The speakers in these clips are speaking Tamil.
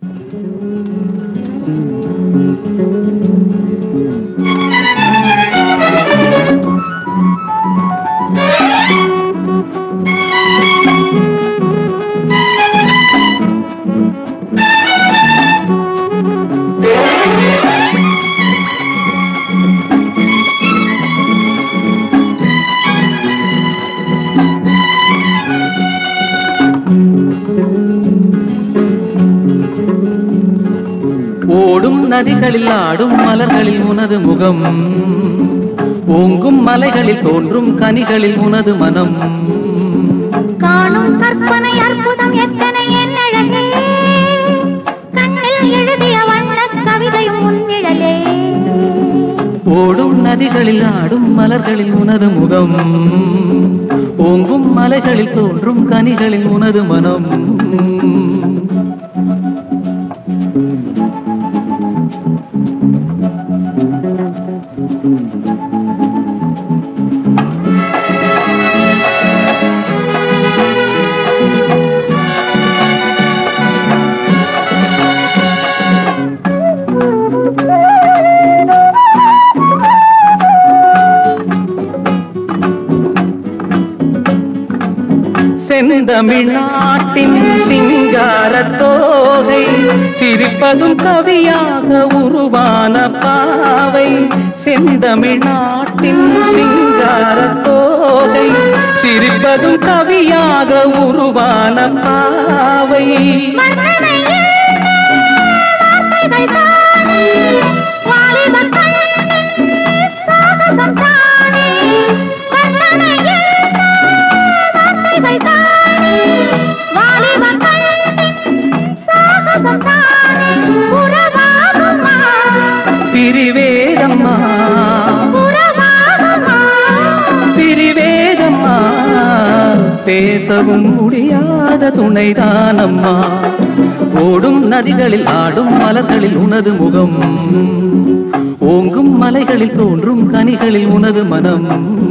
ஓடும் நதிகளில் ஆடும் மலர்களில் உனது முகம் ஓங்கும் மலைகளில் தோன்றும் கனிகளில் உனது மனம் காணும் கற்பனை அற்புதம் எத்தனை என்னழகே கண்ணில் எழுதிய வண்ண கவிதையும் முன்னிழலே ஓடும் நதிகளில் ஆடும் மலர்களில் உனது முகம் ஓங்கும் மலைகளில் தோன்றும் கனிகளில் உனது மனம் செந்தமிழ்நாட்டின் சிங்கார தோகை சிரிப்பதும் கவியாக உருவான பாவை செந்தமிழ்நாட்டின் சிங்கார தோகை சிரிப்பதும் கவியாக உருவான பாவை வர்ணனையே வார்த்தைகள் தானே வாலிபன் கண்ணின் சாகசம் தானே வர்ணனையே வார்த்தைகள் தானே வாலிபன் கண்ணின் சாகசம் தானே உறவாகுமா பிரிவேதம்மா உறவாகுமா பிரிவேதம்மா பேசவும் முடியாத துணைதானம்மா ஓடும் நதிகளில் ஆடும் மலர்களில் உனது முகம் ஓங்கும் மலைகளில் தோன்றும் கனிகளில் உனது மனம்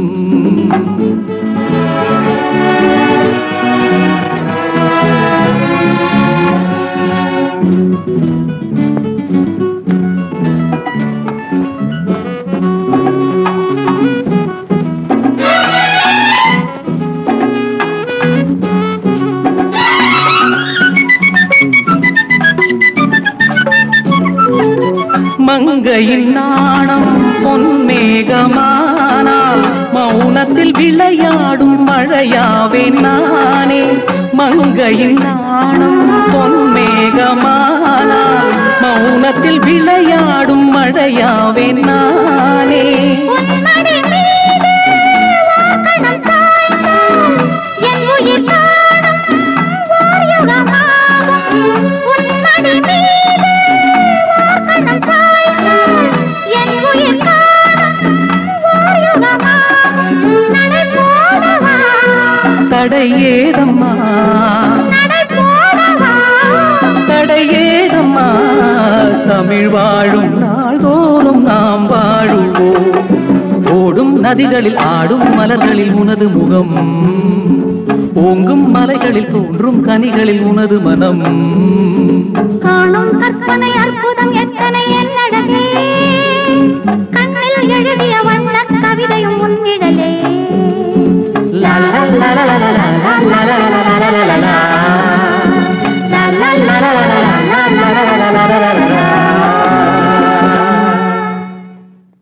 மங்கையின் நாணம் பொன்மேகமானால் மௌனத்தில் விளையாடும் மழையாவே நானே மங்கையின் நாணம் பொன்மேகமானால் மௌனத்தில் விளையாடும் மழையாவே நானே உன்மடி மீது வாகனம் சாய்ந்தால் என் உயிர் காணும் ஓர் யுகமாகும். உன்மடி மீது வாகனம் சாய்ந்தால் என் உயிர் காணும் ஓர் யுகமாகும். நடை போடவா, தடையேதம்மா நடை போடவா. தடையேதம்மா தமிழ் வாழும் நாள்தோறும் நாம் வாழுவோம் ஓடும் நதிகளில் ஆடும் மலர்களில் உனது முகம் ஓங்கும் மலைகளில் தோன்றும் கனிகளில் உனது மனம் காணும் கற்பனை அற்புதம் எத்தனை